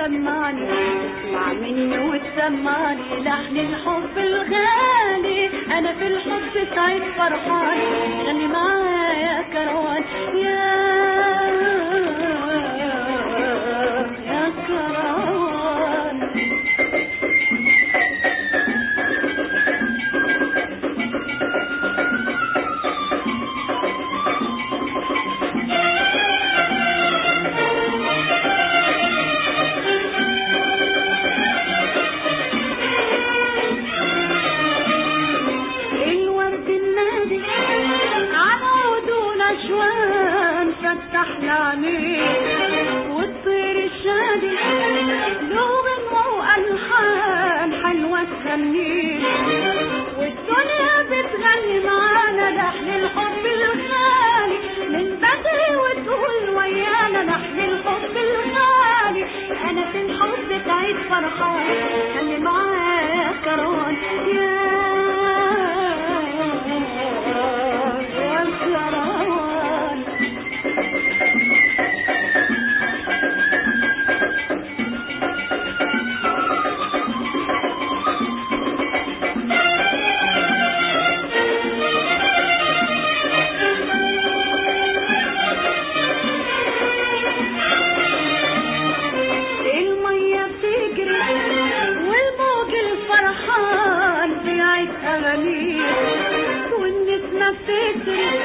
وتسمعني اسمع مني وتسمعني لحن الحب الغالي انا في الحب سعيد فرحان غني معايا كروان يا يا كروان الورد النادي عنود ونشوان فتح لعينيه والطير الشادي لغن والحان حلوه تغنيه والدنيا بتغني معانا لحن الحب الغالي من بدري وتقول ويانا لحن الحب الغالي انا في الحب سعيد فرحان خلي معايا كروان يا يا كروان المية بتجري والموج الفرحان بيعيد أغانيه والنسمة بتجري